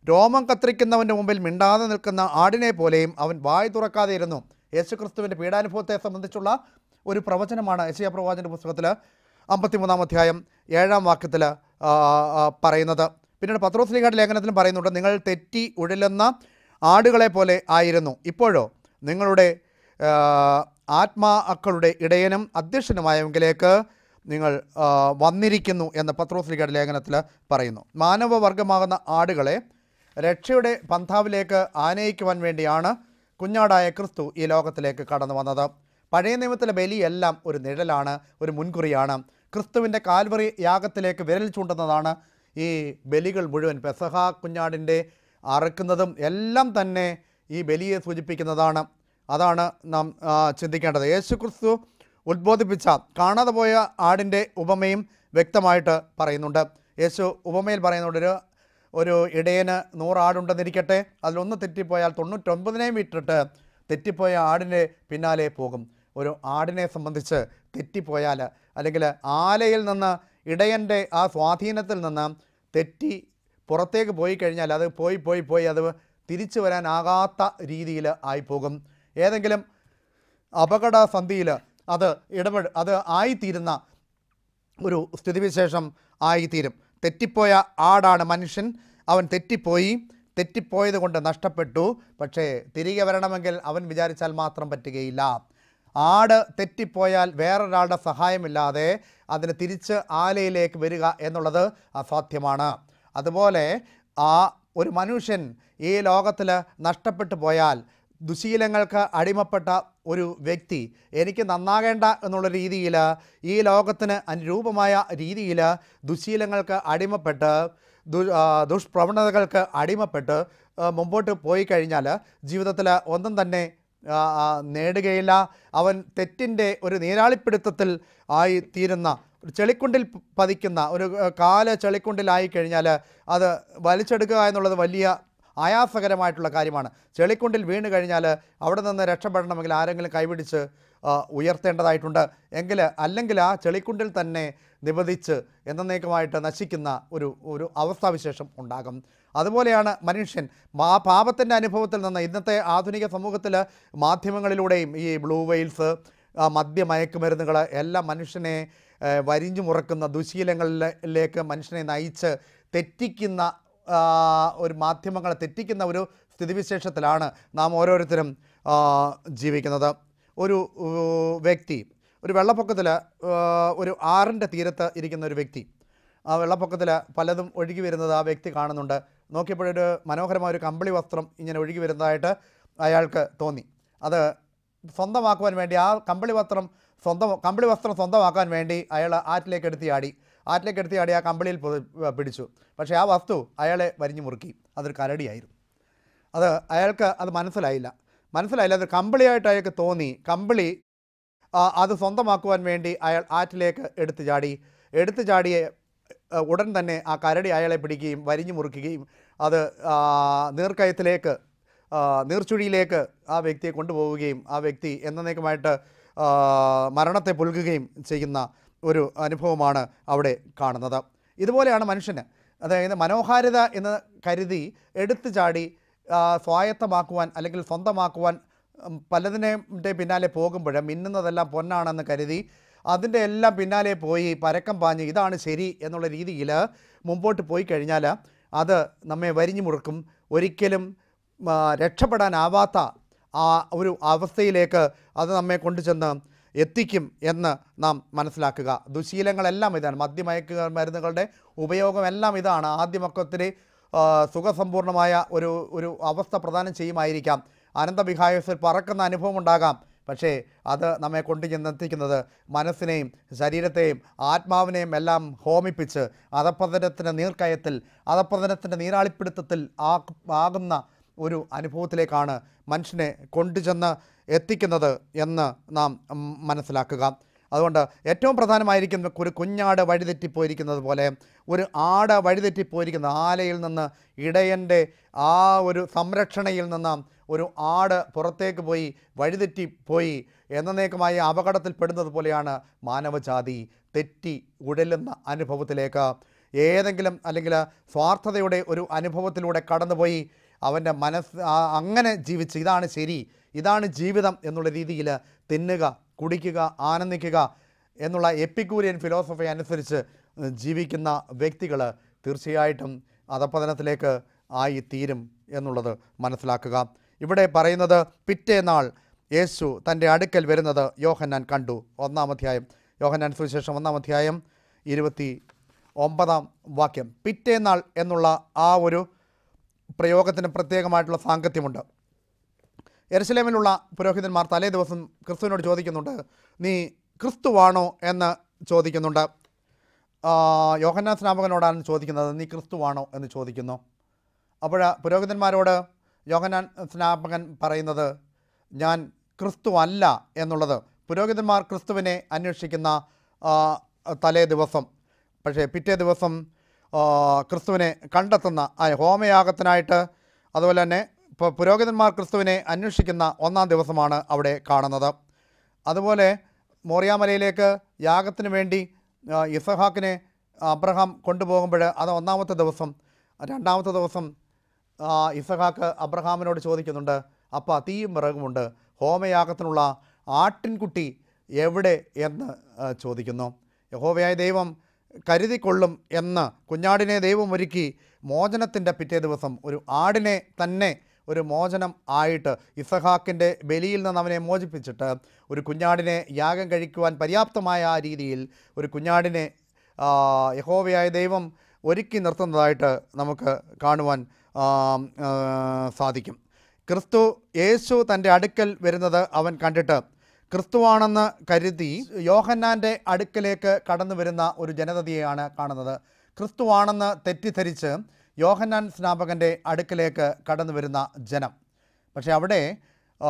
രോമം കത്തിരിക്കുന്നവൻ്റെ മുമ്പിൽ മിണ്ടാതെ നിൽക്കുന്ന ആടിനെ പോലെയും അവൻ വായി തുറക്കാതെ ഇരുന്നു യേശുക്രിസ്തുവിൻ്റെ പീഡാനുഭവത്തെ സംബന്ധിച്ചുള്ള ഒരു പ്രവചനമാണ് യശയ പ്രവാചൻ്റെ പുസ്തകത്തിൽ അമ്പത്തിമൂന്നാം അധ്യായം ഏഴാം വാക്യത്തിൽ ആ, ആ, പറയുന്നത് പിന്നീട് പത്രോസ്ലിയുടെ ലേഖനത്തിലും പറയുന്നുണ്ട് നിങ്ങൾ തെറ്റി ഉഴലുന്ന ആടുകളെ പോലെ ആയിരുന്നു ഇപ്പോഴോ നിങ്ങളുടെ ആ, ആത്മാക്കളുടെ ഇടയനും അധ്യക്ഷനുമായവങ്കിലേക്ക് നിങ്ങൾ ആ, വന്നിരിക്കുന്നു എന്ന് പത്രോസ്ലിയുടെ ലേഖനത്തിൽ പറയുന്നു മാനവവർഗമാകുന്ന ആടുകളെ രക്ഷയുടെ പന്ഥാവിലേക്ക് ആനയിക്കുവാൻ വേണ്ടിയാണ് കുഞ്ഞാടായ ക്രിസ്തു ഈ ലോകത്തിലേക്ക് കടന്നു വന്നത് പഴയ നിയമത്തിലെ ബലിയെല്ലാം ഒരു നിഴലാണ് ഒരു മുൻകുറിയാണ് ക്രിസ്തുവിൻ്റെ കാൽവറി യാഗത്തിലേക്ക് വിരൽ ചൂണ്ടുന്നതാണ് ഈ ബലികൾ മുഴുവൻ പെസഹ കുഞ്ഞാടിൻ്റെ അറക്കുന്നതും എല്ലാം തന്നെ ഈ ബലിയെ സൂചിപ്പിക്കുന്നതാണ് അതാണ് നാം ആ, ചിന്തിക്കേണ്ടത് യേശു ക്രിസ്തു ഉദ്ബോധിപ്പിച്ച കാണാതെ പോയ ആടിൻ്റെ ഉപമയും വ്യക്തമായിട്ട് പറയുന്നുണ്ട് യേശു ഉപമയിൽ പറയുന്നുണ്ട് ഒരു ഒരു ഇടയന് നൂറ് ആടുണ്ടെന്നിരിക്കട്ടെ അതിലൊന്ന് തെറ്റിപ്പോയാൽ തൊണ്ണൂറ്റൊമ്പതിനെയും വിട്ടിട്ട് തെറ്റിപ്പോയ ആടിൻ്റെ പിന്നാലെ പോകും ഒരു ആടിനെ സംബന്ധിച്ച് തെറ്റിപ്പോയാൽ അല്ലെങ്കിൽ ആലയിൽ നിന്ന് ഇടയൻ്റെ ആ സ്വാധീനത്തിൽ നിന്ന് തെറ്റി പുറത്തേക്ക് പോയി കഴിഞ്ഞാൽ അത് പോയി പോയി പോയി അത് തിരിച്ചു വരാനാകാത്ത രീതിയിൽ ആയിപ്പോകും ഏതെങ്കിലും അപകട സന്ധിയിൽ അത് ഇടപെട് അത് ആയിത്തീരുന്ന ഒരു സ്ഥിതിവിശേഷം ആയിത്തീരും തെറ്റിപ്പോയ ആടാണ് മനുഷ്യൻ അവൻ തെറ്റിപ്പോയി തെറ്റിപ്പോയത് കൊണ്ട് നഷ്ടപ്പെട്ടു പക്ഷേ തിരികെ വരണമെങ്കിൽ അവൻ വിചാരിച്ചാൽ മാത്രം പറ്റുകയില്ല ആട് തെറ്റിപ്പോയാൽ വേറൊരാളുടെ സഹായമില്ലാതെ അതിന് തിരിച്ച് ആലയിലേക്ക് വരിക എന്നുള്ളത് അസാധ്യമാണ് അതുപോലെ ആ ഒരു മനുഷ്യൻ ഈ ലോകത്തിൽ നഷ്ടപ്പെട്ടു പോയാൽ ദുശീലങ്ങൾക്ക് അടിമപ്പെട്ട ഒരു വ്യക്തി എനിക്ക് നന്നാകേണ്ട എന്നുള്ള രീതിയിൽ ഈ ലോകത്തിന് അനുരൂപമായ രീതിയിൽ ദുശീലങ്ങൾക്ക് അടിമപ്പെട്ട് ദു ആ, ദുഷ്പ്രവണതകൾക്ക് അടിമപ്പെട്ട് ആ, മുമ്പോട്ട് പോയി കഴിഞ്ഞാൽ ജീവിതത്തിൽ ഒന്നും തന്നെ ആ, ആ, നേടുകയില്ല അവൻ തെറ്റിൻ്റെ ഒരു നീരാളിപ്പിടുത്തത്തിൽ ആയി തീരുന്ന ഒരു ചെളിക്കുണ്ടിൽ പ- പതിക്കുന്ന ഒരു ആ, കാല് ചെളിക്കുണ്ടിലായി കഴിഞ്ഞാൽ അത് വലിച്ചെടുക്കുക എന്നുള്ളത് വലിയ ആയാസകരമായിട്ടുള്ള കാര്യമാണ് ചെളിക്കുണ്ടിൽ വീണ് കഴിഞ്ഞാൽ അവിടെ നിന്ന് രക്ഷപ്പെടണമെങ്കിൽ ആരെങ്കിലും കൈപിടിച്ച് ആ, ഉയർത്തേണ്ടതായിട്ടുണ്ട് എങ്കിൽ അല്ലെങ്കിൽ ആ ചെളിക്കുണ്ടിൽ തന്നെ നിബന്ധിച്ച് എന്നേക്കുമായിട്ട് നശിക്കുന്ന ഒരു ഒരു അവസ്ഥാവിശേഷം ഉണ്ടാകും അതുപോലെയാണ് മനുഷ്യൻ ആ പാപത്തിൻ്റെ അനുഭവത്തിൽ നിന്ന് ഇന്നത്തെ ആധുനിക സമൂഹത്തിൽ മാധ്യമങ്ങളിലൂടെയും ഈ ബ്ലൂ വെയിൽസ് ആ, മദ്യ മയക്കുമരുന്നുകൾ എല്ലാം മനുഷ്യനെ ആ, വരിഞ്ഞു മുറക്കുന്ന ദുശീലങ്ങളിലേക്ക് മനുഷ്യനെ നയിച്ച് തെറ്റിക്കുന്ന ആ, ഒരു മാധ്യമങ്ങളെ തെറ്റിക്കുന്ന ഒരു സ്ഥിതിവിശേഷത്തിലാണ് നാം ഓരോരുത്തരും ആ, ജീവിക്കുന്നത് ഒരു ഊ, വ്യക്തി ഒരു വെള്ളപ്പൊക്കത്തിൽ ഒരു ആറിൻ്റെ തീരത്ത് ഇരിക്കുന്ന ഒരു വ്യക്തി ആ വെള്ളപ്പൊക്കത്തിൽ പലതും ഒഴുകി വരുന്നത് ആ വ്യക്തി കാണുന്നുണ്ട് നോക്കിയപ്പോഴൊരു മനോഹരമായ ഒരു കമ്പിളി വസ്ത്രം ഇങ്ങനെ ഒഴുകി വരുന്നതായിട്ട് അയാൾക്ക് തോന്നി അത് സ്വന്തമാക്കുവാൻ വേണ്ടി ആ കമ്പിളി വസ്ത്രം സ്വന്തം കമ്പിളി വസ്ത്രം സ്വന്തമാക്കാൻ വേണ്ടി അയാൾ ആറ്റിലേക്ക് എടുത്തി ആടി ആറ്റിലേക്ക് എടുത്തി ആടി ആ കമ്പിളിയിൽ പൊതി- പിടിച്ചു പക്ഷേ ആ വസ്തു അയാളെ വരിഞ്ഞു മുറുക്കി അതൊരു കരടിയായിരുന്നു അത് അയാൾക്ക് അത് മനസ്സിലായില്ല മനസ്സിലായില്ല അത് കമ്പിളിയായിട്ട് അയാൾക്ക് തോന്നി കമ്പിളി ആ, അത് സ്വന്തമാക്കുവാൻ വേണ്ടി അയാൾ ആറ്റിലേക്ക് എടുത്തു ചാടി എടുത്തു ചാടിയ ആ, ഉടൻ തന്നെ ആ കരടി അയാളെ പിടിക്കുകയും വരിഞ്ഞു മുറുക്കുകയും അത് ആ, നീർക്കയത്തിലേക്ക് ആ, നീർച്ചുഴിയിലേക്ക് ആ വ്യക്തിയെ കൊണ്ടുപോവുകയും ആ വ്യക്തി എന്നേക്കുമായിട്ട് ആ, മരണത്തെ പുൽകുകയും ചെയ്യുന്ന ഒരു അനുഭവമാണ് അവിടെ കാണുന്നത് ഇതുപോലെയാണ് മനുഷ്യന് അതായത് മനോഹാരിത എന്ന് കരുതി എടുത്തു ചാടി ആ, സ്വായത്തമാക്കുവാൻ അല്ലെങ്കിൽ സ്വന്തമാക്കുവാൻ ഉം, പലതിൻ്റെ പിന്നാലെ പോകുമ്പോൾ മിന്നുന്നതെല്ലാം പൊന്നാണെന്ന് കരുതി അതിൻ്റെ എല്ലാം പിന്നാലെ പോയി പരക്കം പാഞ്ഞ് ഇതാണ് ശരി എന്നുള്ള രീതിയിൽ മുമ്പോട്ട് പോയി കഴിഞ്ഞാൽ അത് നമ്മെ വരിഞ്ഞു മുറുക്കും ഒരിക്കലും ആ, രക്ഷപ്പെടാനാവാത്ത ആ ഒരു അവസ്ഥയിലേക്ക് അത് നമ്മെ കൊണ്ടുചെന്ന് എത്തിക്കും എന്ന് നാം മനസ്സിലാക്കുക ദുശീലങ്ങളെല്ലാം ഇതാണ് മദ്യമയക്ക മരുന്നുകളുടെ ഉപയോഗമെല്ലാം ഇതാണ് ആദ്യമൊക്കത്തിലെ സുഖസമ്പൂർണമായ ഒരു ഒരു അവസ്ഥ പ്രദാനം ചെയ്യുമായിരിക്കാം അനന്തവിഹായസിൽ പറക്കുന്ന അനുഭവം ഉണ്ടാകാം പക്ഷേ അത് നമ്മെ കൊണ്ടു ചെന്നെത്തിക്കുന്നത് മനസ്സിനെയും ശരീരത്തെയും ആത്മാവിനെയും എല്ലാം ഹോമിപ്പിച്ച് അധപ്പതനത്തിൻ്റെ നീർക്കയത്തിൽ അധപ്പതനത്തിൻ്റെ നീരാളിപ്പിടുത്തത്തിൽ ആ ആകുന്ന ഒരു അനുഭവത്തിലേക്കാണ് മനുഷ്യനെ കൊണ്ടുചെന്ന് എത്തിക്കുന്നത് എന്ന് നാം ഉം, മനസ്സിലാക്കുക അതുകൊണ്ട് ഏറ്റവും പ്രധാനമായിരിക്കുന്ന ഒരു കുഞ്ഞാട് വഴിതെറ്റിപ്പോയിരിക്കുന്നത് പോലെ ഒരു ആട് വഴിതെറ്റിപ്പോയിരിക്കുന്നത് ആലയിൽ നിന്ന് ഇടയൻ്റെ ആ ഒരു സംരക്ഷണയിൽ നിന്ന് ഒരു ആട് പുറത്തേക്ക് പോയി വഴിതെറ്റിപ്പോയി എന്നേക്കുമായി അപകടത്തിൽപ്പെടുന്നത് പോലെയാണ് മാനവജാതി തെറ്റി ഉഴലുന്ന അനുഭവത്തിലേക്ക് ഏതെങ്കിലും അല്ലെങ്കിൽ സ്വാർത്ഥതയുടെ ഒരു അനുഭവത്തിലൂടെ കടന്നുപോയി അവൻ്റെ മനസ്സ് ആ- അങ്ങനെ ജീവിച്ച് ഇതാണ് ശരി ഇതാണ് ജീവിതം എന്നുള്ള രീതിയിൽ തിന്നുക കുടിക്കുക ആനന്ദിക്കുക എന്നുള്ള എപ്പിക്കൂരിയൻ ഫിലോസഫി അനുസരിച്ച് ജീവിക്കുന്ന വ്യക്തികൾ തീർച്ചയായിട്ടും അധപ്പതനത്തിലേക്ക് ആയി തീരും എന്നുള്ളത് മനസ്സിലാക്കുക ഇവിടെ പറയുന്നത് പിറ്റേനാൾ യേശു തൻ്റെ അടുക്കൽ വരുന്നത് യോഹന്നാൻ കണ്ടു ഒന്നാം അധ്യായം യോഹന്നാൻ സുവിശേഷം ഒന്നാം അധ്യായം ഇരുപത്തി ഒമ്പതാം വാക്യം പിറ്റേനാൾ എന്നുള്ള ആ ഒരു പ്രയോഗത്തിന് പ്രത്യേകമായിട്ടുള്ള സാങ്കത്യമുണ്ട് എരുസലേമിലുള്ള പുരോഹിതന്മാർ തലേ ദിവസം ക്രിസ്തുവിനോട് ചോദിക്കുന്നുണ്ട് നീ ക്രിസ്തുവാണോ എന്ന് ചോദിക്കുന്നുണ്ട് ആ, യോഹന്നാൻ സ്നാപകനോടാണ് ചോദിക്കുന്നത് നീ ക്രിസ്തുവാണോ എന്ന് ചോദിക്കുന്നു അപ്പോൾ പുരോഹിതന്മാരോട് യോഹന്നാൻ സ്നാപകൻ പറയുന്നത് ഞാൻ ക്രിസ്തു അല്ല എന്നുള്ളത് പുരോഹിതന്മാർ ക്രിസ്തുവിനെ അന്വേഷിക്കുന്ന ആ, തലേ ദിവസം പക്ഷേ പിറ്റേ ദിവസം ആ, ക്രിസ്തുവിനെ കണ്ടെത്തുന്ന ആ ഹോമയാഗത്തിനായിട്ട് അതുപോലെ തന്നെ ഇപ്പോൾ പുരോഹിതന്മാർ ക്രിസ്തുവിനെ അന്വേഷിക്കുന്ന ഒന്നാം ദിവസമാണ് അവിടെ കാണുന്നത് അതുപോലെ മോറിയാമലയിലേക്ക് യാഗത്തിന് വേണ്ടി ആ, ഇസഹാക്കിനെ അബ്രഹാം കൊണ്ടുപോകുമ്പോൾ അത് ഒന്നാമത്തെ ദിവസം രണ്ടാമത്തെ ദിവസം ആ, ഇസഹാക്ക് അബ്രഹാമിനോട് ചോദിക്കുന്നുണ്ട് അപ്പ തീയും വിറകുമുണ്ട് ഹോമയാഗത്തിനുള്ള ആട്ടിൻകുട്ടി എവിടെ എന്ന് ആ, ചോദിക്കുന്നു യഹോവയായ ദൈവം കരുതിക്കൊള്ളും എന്ന് കുഞ്ഞാടിനെ ദൈവം ഒരുക്കി മോചനത്തിൻ്റെ പിറ്റേ ദിവസം ഒരു ആടിനെ തന്നെ ഒരു മോചനം ആയിട്ട് ഇസഹാക്കിൻ്റെ ബലിയിൽ നിന്ന് അവനെ മോചിപ്പിച്ചിട്ട് ഒരു കുഞ്ഞാടിനെ യാഗം കഴിക്കുവാൻ പര്യാപ്തമായ ആ രീതിയിൽ ഒരു കുഞ്ഞാടിനെ ആ, യഹോവയായ ദൈവം ഒരുക്കി നിർത്തുന്നതായിട്ട് നമുക്ക് കാണുവാൻ ആ, ആ, സാധിക്കും ക്രിസ്തു യേശു തൻ്റെ അടുക്കൽ വരുന്നത് അവൻ കണ്ടിട്ട് ക്രിസ്തുവാണെന്ന് കരുതി യോഹന്നാൻ്റെ അടുക്കലേക്ക് കടന്നു വരുന്ന ഒരു ജനതയെയാണ് കാണുന്നത് ക്രിസ്തുവാണെന്ന് തെറ്റിദ്ധരിച്ച് യോഹന്നാൻ സ്നാപകൻ്റെ അടുക്കലേക്ക് കടന്നു വരുന്ന ജനം പക്ഷേ അവിടെ ആ,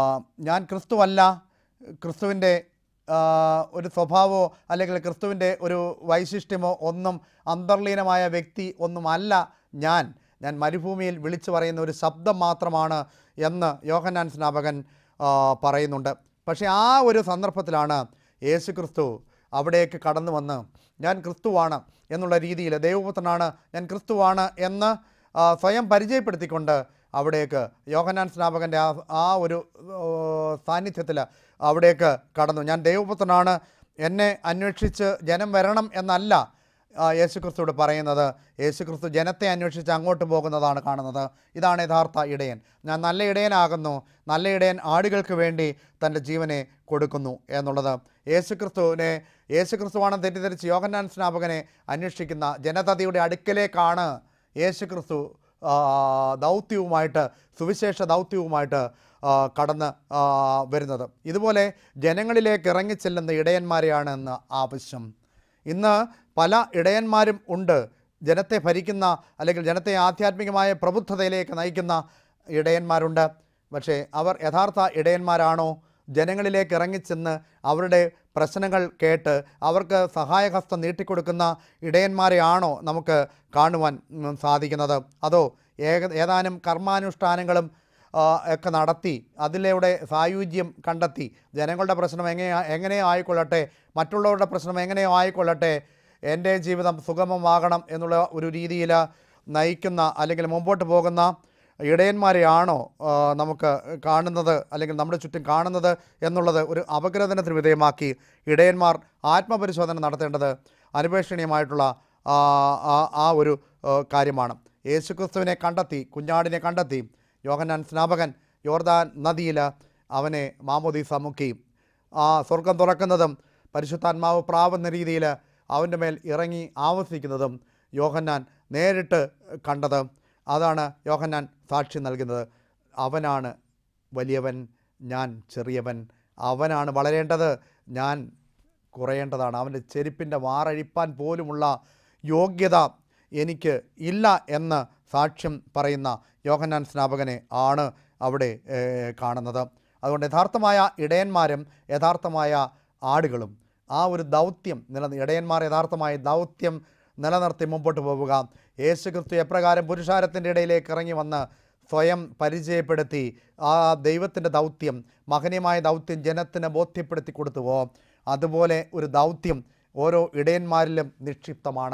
ഞാൻ ക്രിസ്തുവല്ല ക്രിസ്തുവിൻ്റെ ആ, ഒരു സ്വഭാവമോ അല്ലെങ്കിൽ ക്രിസ്തുവിൻ്റെ ഒരു വൈശിഷ്ട്യമോ ഒന്നും അന്തർലീനമായ വ്യക്തി ഒന്നുമല്ല ഞാൻ ഞാൻ മരുഭൂമിയിൽ വിളിച്ചു പറയുന്ന ഒരു ശബ്ദം മാത്രമാണ് എന്ന് യോഹന്നാൻ സ്നാപകൻ ആ, പറയുന്നുണ്ട് പക്ഷേ ആ ഒരു സന്ദർഭത്തിലാണ് യേശു ക്രിസ്തു അവിടേക്ക് കടന്നു വന്ന് ഞാൻ ക്രിസ്തുവാണ് എന്നുള്ള രീതിയിൽ ദൈവപുത്രനാണ് ഞാൻ ക്രിസ്തുവാണ് എന്ന് ആ, സ്വയം പരിചയപ്പെടുത്തിക്കൊണ്ട് അവിടേക്ക് യോഹന്നാൻ സ്നാപകൻ്റെ ആ ആ ഒരു സാന്നിധ്യത്തിൽ അവിടേക്ക് കടന്നു ഞാൻ ദൈവപുത്രനാണ് എന്നെ അന്വേഷിച്ച് ജനം വരണം എന്നല്ല ആ, യേശുക്രിസ്തുവോട് പറയുന്നത് യേശുക്രിസ്തു ജനത്തെ അന്വേഷിച്ച് അങ്ങോട്ട് പോകുന്നതാണ് കാണുന്നത് ഇതാണ് യഥാർത്ഥ ഇടയൻ ഞാൻ നല്ല ഇടയനാകുന്നു നല്ല ഇടയൻ ആടുകൾക്ക് വേണ്ടി തൻ്റെ ജീവനെ കൊടുക്കുന്നു എന്നുള്ളത് യേശുക്രിസ്തുവിനെ യേശുക്രിസ്തുവാണെന്ന് തെറ്റിദ്ധരിച്ച് യോഹന്നാൻ സ്നാപകനെ അന്വേഷിക്കുന്ന ജനതയുടെ അടുക്കലേക്കാണ് യേശുക്രിസ്തു ആ, ദൗത്യവുമായിട്ട് സുവിശേഷ ദൗത്യവുമായിട്ട് ആ, കടന്ന് ആ, വരുന്നത് ഇതുപോലെ ജനങ്ങളിലേക്ക് ഇറങ്ങിച്ചെല്ലുന്ന ഇടയന്മാരെയാണ് ഇന്ന് ആവശ്യം ഇന്ന് പല ഇടയന്മാരും ഉണ്ട് ജനത്തെ ഭരിക്കുന്ന അല്ലെങ്കിൽ ജനത്തെ ആധ്യാത്മികമായ പ്രബുദ്ധതയിലേക്ക് നയിക്കുന്ന ഇടയന്മാരുണ്ട് പക്ഷേ അവർ യഥാർത്ഥ ഇടയന്മാരാണോ ജനങ്ങളിലേക്ക് ഇറങ്ങിച്ചെന്ന് അവരുടെ പ്രശ്നങ്ങൾ കേട്ട് അവർക്ക് സഹായഹസ്തം നീട്ടിക്കൊടുക്കുന്ന ഇടയന്മാരെയാണോ നമുക്ക് കാണുവാൻ ഉം, സാധിക്കുന്നത് അതോ ഏക ഏതാനും കർമാനുഷ്ഠാനങ്ങളും ആ, ഒക്കെ നടത്തി അതിലൂടെ സായുജ്യം കണ്ടെത്തി ജനങ്ങളുടെ പ്രശ്നം എങ്ങനെ എങ്ങനെ ആയിക്കൊള്ളട്ടെ മറ്റുള്ളവരുടെ പ്രശ്നം എങ്ങനെയോ ആയിക്കൊള്ളട്ടെ എൻ്റെ ജീവിതം സുഗമമാകണം എന്നുള്ള ഒരു രീതിയിൽ നയിക്കുന്ന അല്ലെങ്കിൽ മുമ്പോട്ട് പോകുന്ന ഇടയന്മാരെയാണോ ആ, നമുക്ക് കാണുന്നത് അല്ലെങ്കിൽ നമ്മുടെ ചുറ്റും കാണുന്നത് എന്നുള്ളത് ഒരു അപഗ്രഥനത്തിന് വിധേയമാക്കി ഇടയന്മാർ ആത്മപരിശോധന നടത്തേണ്ടത് അനുപേക്ഷണീയമായിട്ടുള്ള ആ, ആ- ആ ഒരു ആ, കാര്യമാണ് യേശുക്രിസ്തുവിനെ കണ്ടെത്തി കുഞ്ഞാടിനെ കണ്ടെത്തി യോഹന്നാൻ സ്നാപകൻ യോർദാൻ നദിയിൽ അവനെ മാമോദീസ മുക്കി ആ സ്വർഗം തുറക്കുന്നതും പരിശുദ്ധാത്മാവ് പ്രാവുന്ന രീതിയിൽ അവൻ്റെ മേൽ ഇറങ്ങി ആവസിക്കുന്നതും യോഹന്നാൻ നേരിട്ട് കണ്ടത് അതാണ് യോഹന്നാൻ സാക്ഷി നൽകുന്നത് അവനാണ് വലിയവൻ ഞാൻ ചെറിയവൻ അവനാണ് വളരേണ്ടത് ഞാൻ കുറയേണ്ടതാണ് അവൻ്റെ ചെരുപ്പിൻ്റെ വാറഴിപ്പാൻ പോലുമുള്ള യോഗ്യത എനിക്ക് ഇല്ല എന്ന് സാക്ഷ്യം പറയുന്ന യോഹന്നാൻ സ്നാപകനെ ആണ് അവിടെ ഏഹ്, കാണുന്നത് അതുകൊണ്ട് യഥാർത്ഥമായ ഇടയന്മാരും യഥാർത്ഥമായ ആടുകളും ആ ഒരു ദൗത്യം നില ഇടയന്മാർ യഥാർത്ഥമായ ദൗത്യം നിലനിർത്തി മുമ്പോട്ട് പോവുക യേശു ക്രിസ്തു എപ്രകാരം പുരുഷാരത്തിൻ്റെ ഇടയിലേക്ക് ഇറങ്ങി വന്ന് സ്വയം പരിചയപ്പെടുത്തി ആ ദൈവത്തിൻ്റെ ദൗത്യം മഹനീയമായ ദൗത്യം ജനത്തിന് ബോധ്യപ്പെടുത്തി കൊടുത്തുവോ അതുപോലെ ഒരു ദൗത്യം ഓരോ ഇടയന്മാരിലും നിക്ഷിപ്തമാണ്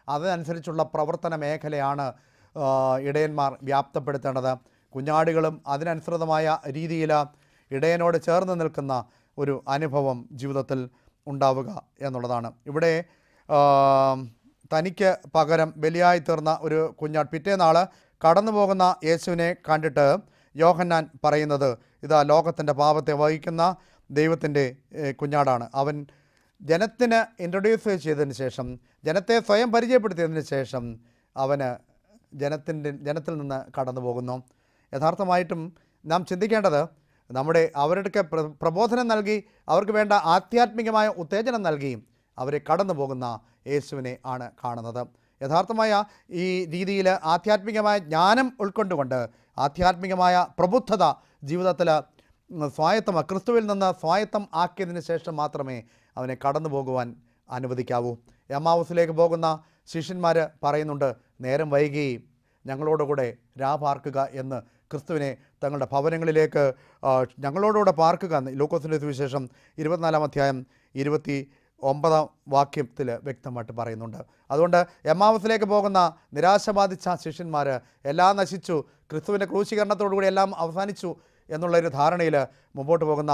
അതനുസരിച്ചുള്ള പ്രവർത്തന മേഖലയാണ് ആ, ഇടയന്മാർ വ്യാപ്തപ്പെടുത്തേണ്ടത് കുഞ്ഞാടുകളും അതിനനുസൃതമായ രീതിയിൽ ഇടയനോട് ചേർന്ന് നിൽക്കുന്ന ഒരു അനുഭവം ജീവിതത്തിൽ ഉണ്ടാവുക എന്നുള്ളതാണ് ഇവിടെ ആ, തനിക്ക് പകരം ബലിയായി തീർന്ന ഒരു കുഞ്ഞാട് പിറ്റേനാൾ കടന്നു പോകുന്ന യേശുവിനെ കണ്ടിട്ട് യോഹന്നാൻ പറയുന്നത് ഇതാ ലോകത്തിൻ്റെ പാപത്തെ വഹിക്കുന്ന ദൈവത്തിൻ്റെ ഏഹ്, കുഞ്ഞാടാണ് അവൻ ജനത്തിന് ഇൻട്രൊഡ്യൂസ് ചെയ്തതിന് ശേഷം ജനത്തെ സ്വയം പരിചയപ്പെടുത്തിയതിന് ശേഷം അവന് ജനത്തിൻ്റെ ജനത്തിൽ നിന്ന് കടന്നു പോകുന്നു യഥാർത്ഥമായിട്ടും നാം ചിന്തിക്കേണ്ടത് നമ്മുടെ അവരുടെ പ്ര- പ്രബോധനം നൽകി അവർക്ക് വേണ്ട ആധ്യാത്മികമായ ഉത്തേജനം നൽകി അവരെ കടന്നു പോകുന്ന യേശുവിനെ ആണ് കാണുന്നത് യഥാർത്ഥമായ ഈ രീതിയിൽ ആധ്യാത്മികമായ ജ്ഞാനം ഉൾക്കൊണ്ടുകൊണ്ട് ആധ്യാത്മികമായ പ്രബുദ്ധത ജീവിതത്തിൽ സ്വായത്തം ക്രിസ്തുവിൽ നിന്ന് സ്വായത്തം ആക്കിയതിന് ശേഷം മാത്രമേ അവനെ കടന്നു പോകുവാൻ അനുവദിക്കാവൂ എമാവൂസിലേക്ക് പോകുന്ന ശിഷ്യന്മാർ പറയുന്നുണ്ട് നേരം വൈകി ഞങ്ങളോടുകൂടെ രാ പാർക്കുക എന്ന് ക്രിസ്തുവിനെ തങ്ങളുടെ ഭവനങ്ങളിലേക്ക് ആ, ഞങ്ങളോടുകൂടെ പാർക്കുക എന്ന് ലൂക്കോസിൻ്റെ സുവിശേഷം ഇരുപത്തിനാലാം അധ്യായം ഇരുപത്തി ഒമ്പതാം വാക്യത്തിൽ വ്യക്തമായിട്ട് പറയുന്നുണ്ട് അതുകൊണ്ട് എമാവസിലേക്ക് പോകുന്ന നിരാശ ബാധിച്ച ശിഷ്യന്മാർ എല്ലാം നശിച്ചു ക്രിസ്തുവിൻ്റെ ക്രൂശീകരണത്തോടുകൂടി എല്ലാം അവസാനിച്ചു എന്നുള്ളൊരു ധാരണയിൽ മുമ്പോട്ട് പോകുന്ന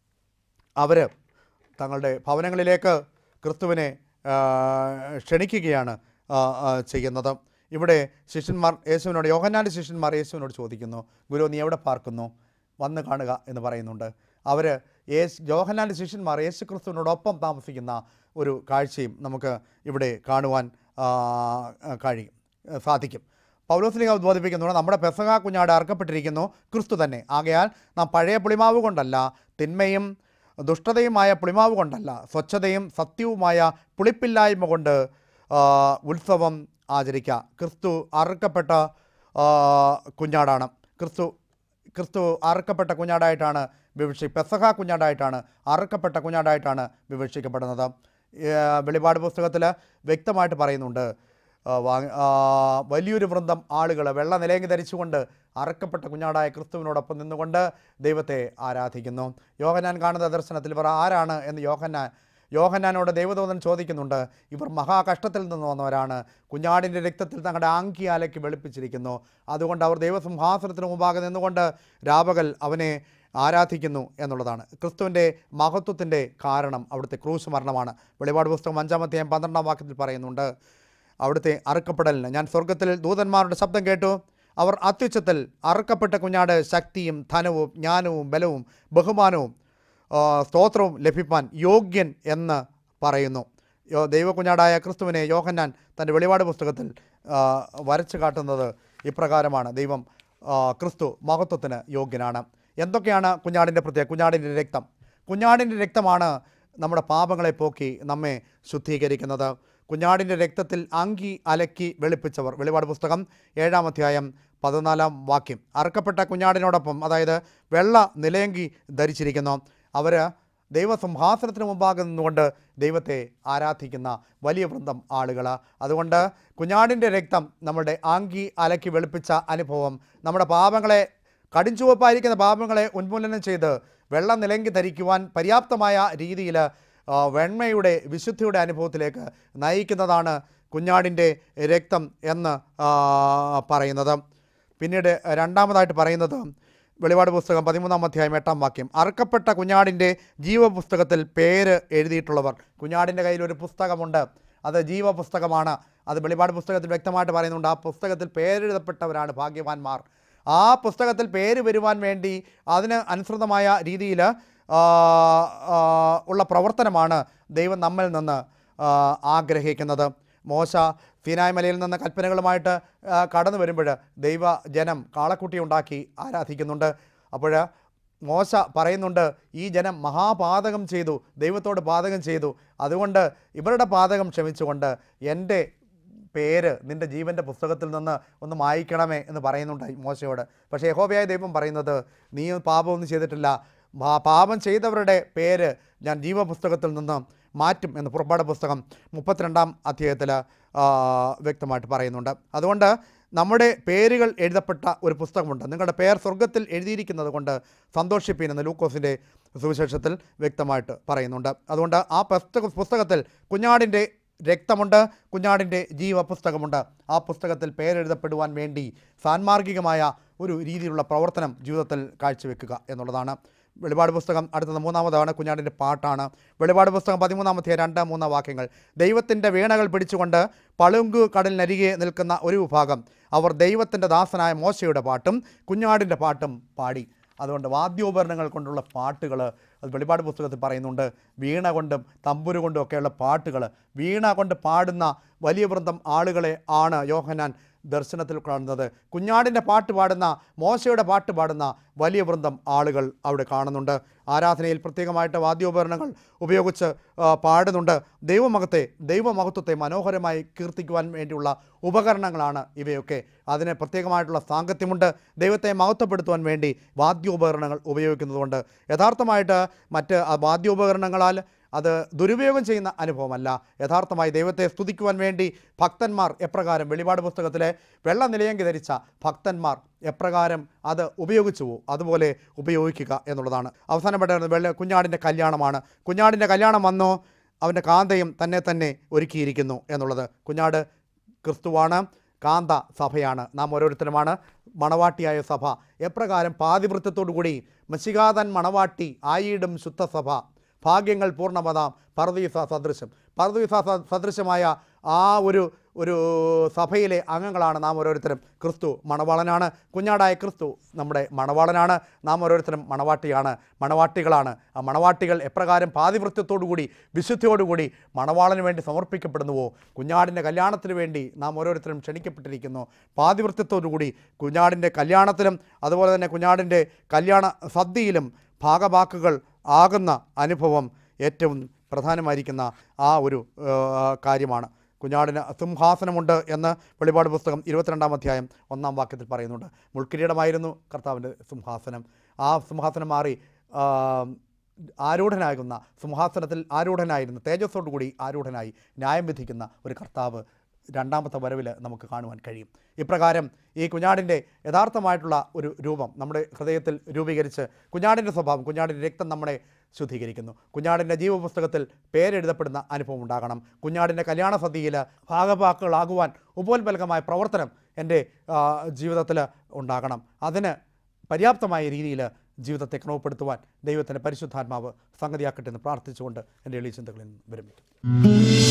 അവർ തങ്ങളുടെ ഭവനങ്ങളിലേക്ക് ക്രിസ്തുവിനെ ആ, ക്ഷണിക്കുകയാണ് ആ, ആ, ചെയ്യുന്നത് ഇവിടെ ശിഷ്യന്മാർ യേശുവിനോട് യോഹന്നാൻ്റെ ശിഷ്യന്മാർ യേശുവിനോട് ചോദിക്കുന്നു ഗുരു നീ എവിടെ പാർക്കുന്നു വന്ന് കാണുക എന്ന് പറയുന്നുണ്ട് അവർ യേശു യോഹന്നാൻ്റെ ശിഷ്യന്മാർ യേശു ക്രിസ്തുവിനോടൊപ്പം താമസിക്കുന്ന ഒരു കാഴ്ചയും നമുക്ക് ഇവിടെ കാണുവാൻ ആ, കഴിയും സാധിക്കും പൗലോസ്ലിക ഉദ്ബോധിപ്പിക്കുന്നുണ്ട് നമ്മുടെ പെസക കുഞ്ഞാട് അർക്കപ്പെട്ടിരിക്കുന്നു ക്രിസ്തു തന്നെ ആകയാൽ നാം പഴയ പുളിമാവ് കൊണ്ടല്ല തിന്മയും ദുഷ്ടതയുമായ പുളിമാവ് കൊണ്ടല്ല സ്വച്ഛതയും സത്യവുമായ പുളിപ്പില്ലായ്മ കൊണ്ട് ആ, ഉത്സവം ആചരിക്കുക ക്രിസ്തു അറുക്കപ്പെട്ട ആ, കുഞ്ഞാടാണ് ക്രിസ്തു ക്രിസ്തു അറുക്കപ്പെട്ട കുഞ്ഞാടായിട്ടാണ് വിവക്ഷി പെസഹ കുഞ്ഞാടായിട്ടാണ് അറുക്കപ്പെട്ട കുഞ്ഞാടായിട്ടാണ് വിവക്ഷിക്കപ്പെടുന്നത് ഏഹ് വെളിപാട് പുസ്തകത്തിൽ വ്യക്തമായിട്ട് പറയുന്നുണ്ട് ആ, വാ- ആ, വലിയൊരു വൃന്ദം ആളുകൾ വെള്ള നിലയങ്കി ധരിച്ചുകൊണ്ട് അറക്കപ്പെട്ട കുഞ്ഞാടായ ക്രിസ്തുവിനോടൊപ്പം നിന്നുകൊണ്ട് ദൈവത്തെ ആരാധിക്കുന്നു യോഹന്നാൻ കാണുന്ന ദർശനത്തിൽ ഇവർ ആരാണ് എന്ന് യോഹന്നാൻ യോഹന്നാനോട് ദൈവദൂതൻ ചോദിക്കുന്നുണ്ട് ഇവർ മഹാകഷ്ടത്തിൽ നിന്ന് വന്നവരാണ് കുഞ്ഞാടിൻ്റെ രക്തത്തിൽ തങ്ങളുടെ ആങ്കി അലക്കി വെളുപ്പിച്ചിരിക്കുന്നു അതുകൊണ്ട് അവർ ദൈവസിംഹാസനത്തിന് മുമ്പാകെ നിന്നുകൊണ്ട് രാപകൽ അവനെ ആരാധിക്കുന്നു എന്നുള്ളതാണ് ക്രിസ്തുവിൻ്റെ മഹത്വത്തിൻ്റെ കാരണം അവിടുത്തെ ക്രൂശ് മരണമാണ് വെളിപാട് പുസ്തകം അഞ്ചാമത്തെയും പന്ത്രണ്ടാം വാക്യത്തിൽ പറയുന്നുണ്ട് അവിടുത്തെ അറുക്കപ്പെടലിന് ഞാൻ സ്വർഗത്തിൽ ദൂതന്മാരുടെ ശബ്ദം കേട്ടു അവർ അത്യുച്ചത്തിൽ അറുക്കപ്പെട്ട കുഞ്ഞാട് ശക്തിയും ധനവും ജ്ഞാനവും ബലവും ബഹുമാനവും ആ, സ്തോത്രവും ലഭിപ്പാൻ യോഗ്യൻ എന്ന് പറയുന്നു യോ- ദൈവകുഞ്ഞാടായ ക്രിസ്തുവിനെ യോഹന്നാൻ തൻ്റെ വെളിപാട് പുസ്തകത്തിൽ ആ, വരച്ചു കാട്ടുന്നത് ഇപ്രകാരമാണ് ദൈവം ആ, ക്രിസ്തു മഹത്വത്തിന് യോഗ്യനാണ് എന്തൊക്കെയാണ് കുഞ്ഞാടിൻ്റെ പ്രത്യേകത കുഞ്ഞാടിൻ്റെ രക്തം കുഞ്ഞാടിൻ്റെ രക്തമാണ് നമ്മുടെ പാപങ്ങളെ പോക്കി നമ്മെ ശുദ്ധീകരിക്കുന്നത് കുഞ്ഞാടിൻ്റെ രക്തത്തിൽ അങ്കി അലക്കി വെളുപ്പിച്ചവർ വെളിപാട് പുസ്തകം ഏഴാം അധ്യായം പതിനാലാം വാക്യം അറുക്കപ്പെട്ട കുഞ്ഞാടിനോടൊപ്പം അതായത് വെള്ള നിലയങ്കി ധരിച്ചിരിക്കുന്നു അവർ ദൈവസിംഹാസനത്തിന് മുമ്പാകെ നിന്നുകൊണ്ട് ദൈവത്തെ ആരാധിക്കുന്ന വലിയ വൃന്ദം ആളുകൾ അതുകൊണ്ട് കുഞ്ഞാടിൻ്റെ രക്തം നമ്മുടെ ആങ്കി അലക്കി വെളുപ്പിച്ച അനുഭവം നമ്മുടെ പാപങ്ങളെ കടുംചുവപ്പായിരിക്കുന്ന പാപങ്ങളെ ഉന്മൂലനം ചെയ്ത് വെള്ളം നിലങ്കി ധരിക്കുവാൻ പര്യാപ്തമായ രീതിയിൽ ആ, വെണ്മയുടെ വിശുദ്ധിയുടെ അനുഭവത്തിലേക്ക് നയിക്കുന്നതാണ് കുഞ്ഞാടിൻ്റെ രക്തം എന്ന് ആ, പറയുന്നത് പിന്നീട് രണ്ടാമതായിട്ട് പറയുന്നത് വെളിപാട് പുസ്തകം പതിമൂന്നാം അധ്യായം എട്ടാം വാക്യം അറുക്കപ്പെട്ട കുഞ്ഞാടിൻ്റെ ജീവപുസ്തകത്തിൽ പേര് എഴുതിയിട്ടുള്ളവർ കുഞ്ഞാടിൻ്റെ കയ്യിൽ ഒരു പുസ്തകമുണ്ട് അത് ജീവപുസ്തകമാണ് അത് വെളിപാട് പുസ്തകത്തിൽ വ്യക്തമായിട്ട് പറയുന്നുണ്ട് ആ പുസ്തകത്തിൽ പേരെഴുതപ്പെട്ടവരാണ് ഭാഗ്യവാന്മാർ ആ പുസ്തകത്തിൽ പേര് വരുവാൻ വേണ്ടി അതിന് അനുസൃതമായ രീതിയിൽ ഉള്ള പ്രവർത്തനമാണ് ദൈവം നമ്മിൽ നിന്ന് ആ, ആഗ്രഹിക്കുന്നത് മോശ സീനായ് മലയിൽ നിന്ന് കൽപ്പനകളുമായിട്ട് ആ, കടന്നു വരുമ്പോൾ ദൈവജനം കാളക്കുട്ടി ഉണ്ടാക്കി ആരാധിക്കുന്നുണ്ട് അപ്പോൾ മോശ പറയുന്നുണ്ട് ഈ ജനം മഹാപാതകം ചെയ്തു ദൈവത്തോട് പാതകം ചെയ്തു അതുകൊണ്ട് ഇവരുടെ പാതകം ക്ഷമിച്ചുകൊണ്ട് എൻ്റെ പേര് നിൻ്റെ ജീവൻ്റെ പുസ്തകത്തിൽ നിന്ന് ഒന്ന് മായ്ക്കണമേ എന്ന് പറയുന്നുണ്ട് മോശയോട് പക്ഷേ യഹോബയായ ദൈവം പറയുന്നത് നീ പാപമൊന്നും ചെയ്തിട്ടില്ല പാ- പാപം ചെയ്തവരുടെ പേര് ഞാൻ ജീവപുസ്തകത്തിൽ നിന്ന് മാറ്റും എന്ന് പുറപ്പാട് പുസ്തകം മുപ്പത്തിരണ്ടാം അധ്യായത്തിൽ വ്യക്തമായിട്ട് പറയുന്നുണ്ട് അതുകൊണ്ട് നമ്മുടെ പേരുകൾ എഴുതപ്പെട്ട ഒരു പുസ്തകമുണ്ട് നിങ്ങളുടെ പേർ സ്വർഗത്തിൽ എഴുതിയിരിക്കുന്നത് കൊണ്ട് സന്തോഷിപ്പീൻ എന്ന് ലൂക്കോസിൻ്റെ സുവിശേഷത്തിൽ വ്യക്തമായിട്ട് പറയുന്നുണ്ട് അതുകൊണ്ട് ആ പുസ്തക പുസ്തകത്തിൽ കുഞ്ഞാടിൻ്റെ രക്തമുണ്ട് കുഞ്ഞാടിൻ്റെ ജീവപുസ്തകമുണ്ട് ആ പുസ്തകത്തിൽ പേരെഴുതപ്പെടുവാൻ വേണ്ടി സാൻമാർഗികമായ ഒരു രീതിയിലുള്ള പ്രവർത്തനം ജീവിതത്തിൽ കാഴ്ചവെക്കുക എന്നുള്ളതാണ് വെളിപാട് പുസ്തകം അടുത്തത് മൂന്നാമതാണ് കുഞ്ഞാടിൻ്റെ പാട്ടാണ് വെളിപാട് പുസ്തകം പതിമൂന്നാമത്തെ രണ്ട് മൂന്ന് വാക്യങ്ങൾ ദൈവത്തിൻ്റെ വീണകൾ പിടിച്ചുകൊണ്ട് പളുങ്കു കടലിനരികെ നിൽക്കുന്ന ഒരു വിഭാഗം അവർ ദൈവത്തിൻ്റെ ദാസനായ മോശയുടെ പാട്ടും കുഞ്ഞാടിൻ്റെ പാട്ടും പാടി അതുകൊണ്ട് വാദ്യോപകരണങ്ങൾ കൊണ്ടുള്ള പാട്ടുകൾ അത് വെളിപാട് പുസ്തകത്തിൽ പറയുന്നുണ്ട് വീണ കൊണ്ടും തമ്പുരു കൊണ്ടും ഒക്കെയുള്ള പാട്ടുകൾ വീണ കൊണ്ട് പാടുന്ന വലിയ വൃന്ദം ആളുകളെ ആണ് യോഹനാൻ ദർശനത്തിൽ കാണുന്നത് കുഞ്ഞാടിൻ്റെ പാട്ട് പാടുന്ന മോശയുടെ പാട്ട് പാടുന്ന വലിയ വൃന്ദം ആളുകൾ അവിടെ കാണുന്നുണ്ട് ആരാധനയിൽ പ്രത്യേകമായിട്ട് വാദ്യോപകരണങ്ങൾ ഉപയോഗിച്ച് ആ, പാടുന്നുണ്ട് ദൈവമഹത്തെ ദൈവമഹത്വത്തെ മനോഹരമായി കീർത്തിക്കുവാൻ വേണ്ടിയുള്ള ഉപകരണങ്ങളാണ് ഇവയൊക്കെ അതിന് പ്രത്യേകമായിട്ടുള്ള സാങ്കത്യമുണ്ട് ദൈവത്തെ മഹത്വപ്പെടുത്തുവാൻ വേണ്ടി വാദ്യോപകരണങ്ങൾ ഉപയോഗിക്കുന്നതുകൊണ്ട് യഥാർത്ഥമായിട്ട് മറ്റ് ആ വാദ്യോപകരണങ്ങളാൽ അത് ദുരുപയോഗം ചെയ്യുന്ന അനുഭവമല്ല യഥാർത്ഥമായി ദൈവത്തെ സ്തുതിക്കുവാൻ വേണ്ടി ഭക്തന്മാർ എപ്രകാരം വെളിപാട് പുസ്തകത്തിലെ വെള്ള നിലയങ്കി ധരിച്ച ഭക്തന്മാർ എപ്രകാരം അത് ഉപയോഗിച്ചുവോ അതുപോലെ ഉപയോഗിക്കുക എന്നുള്ളതാണ് അവസാനപ്പെട്ട വെള്ള കുഞ്ഞാടിൻ്റെ കല്യാണമാണ് കുഞ്ഞാടിൻ്റെ കല്യാണം വന്നോ അവൻ്റെ കാന്തയും തന്നെ തന്നെ ഒരുക്കിയിരിക്കുന്നു എന്നുള്ളത് കുഞ്ഞാട് ക്രിസ്തുവാണ് കാന്ത സഭയാണ് നാം ഓരോരുത്തരുമാണ് മണവാട്ടിയായ സഭ എപ്രകാരം പാതിവൃത്യത്തോടുകൂടി മഷികാതൻ മണവാട്ടി ആയിടും ശുദ്ധസഭ ഭാഗ്യങ്ങൾ പൂർണ്ണമതാം പർദീസ സദൃശം പർദീസ സ- സദൃശമായ ആ ഒരു ഒരു സഭയിലെ അംഗങ്ങളാണ് നാം ഓരോരുത്തരും ക്രിസ്തു മണവാളനാണ് കുഞ്ഞാടായ ക്രിസ്തു നമ്മുടെ മണവാളനാണ് നാം ഓരോരുത്തരും മണവാട്ടിയാണ് മണവാട്ടികളാണ് ആ മണവാട്ടികൾ എപ്രകാരം പാതിവൃത്യത്തോടുകൂടി വിശുദ്ധിയോടുകൂടി മണവാളന് വേണ്ടി സമർപ്പിക്കപ്പെടുന്നുവോ കുഞ്ഞാടിൻ്റെ കല്യാണത്തിന് വേണ്ടി നാം ഓരോരുത്തരും ക്ഷണിക്കപ്പെട്ടിരിക്കുന്നു പാതിവൃത്യത്തോടുകൂടി കുഞ്ഞാടിൻ്റെ കല്യാണത്തിലും അതുപോലെ തന്നെ കുഞ്ഞാടിൻ്റെ കല്യാണ സദ്യയിലും ഭാഗവാക്കുകൾ ആകുന്ന അനുഭവം ഏറ്റവും പ്രധാനമായിരിക്കുന്ന ആ ഒരു ആ, കാര്യമാണ് കുഞ്ഞാടിന് സിംഹാസനമുണ്ട് എന്ന് വെളിപാട് പുസ്തകം ഇരുപത്തിരണ്ടാം അധ്യായം ഒന്നാം വാക്യത്തിൽ പറയുന്നുണ്ട് മുൾക്കിരീടമായിരുന്നു കർത്താവിൻ്റെ സിംഹാസനം ആ സിംഹാസനം മാറി ആ, ആരൂഢനാകുന്ന സിംഹാസനത്തിൽ ആരൂഢനായിരുന്നു തേജസ്സോടുകൂടി ആരൂഢനായി ന്യായം വിധിക്കുന്ന ഒരു കർത്താവ് രണ്ടാമത്തെ വരവിൽ നമുക്ക് കാണുവാൻ കഴിയും ഇപ്രകാരം ഈ കുഞ്ഞാടിൻ്റെ യഥാർത്ഥമായിട്ടുള്ള ഒരു രൂപം നമ്മുടെ ഹൃദയത്തിൽ രൂപീകരിച്ച് കുഞ്ഞാടിൻ്റെ സ്വഭാവം കുഞ്ഞാടിൻ്റെ രക്തം നമ്മളെ ശുദ്ധീകരിക്കുന്നു കുഞ്ഞാടിൻ്റെ ജീവപുസ്തകത്തിൽ പേരെഴുതപ്പെടുന്ന അനുഭവം ഉണ്ടാകണം കുഞ്ഞാടിൻ്റെ കല്യാണ സദ്യയിൽ ഭാഗവാക്കുകളാകുവാൻ ഉപോത്ബലകമായ പ്രവർത്തനം എൻ്റെ ജീവിതത്തിൽ ഉണ്ടാകണം അതിന് പര്യാപ്തമായ രീതിയിൽ ജീവിതത്തെ ക്രമപ്പെടുത്തുവാൻ ദൈവത്തിൻ്റെ പരിശുദ്ധാത്മാവ് സംഗതിയാക്കട്ടെ എന്ന് പ്രാർത്ഥിച്ചുകൊണ്ട് എൻ്റെ എളിയ ചിന്തകളിൽ നിന്ന് വിരമിക്കും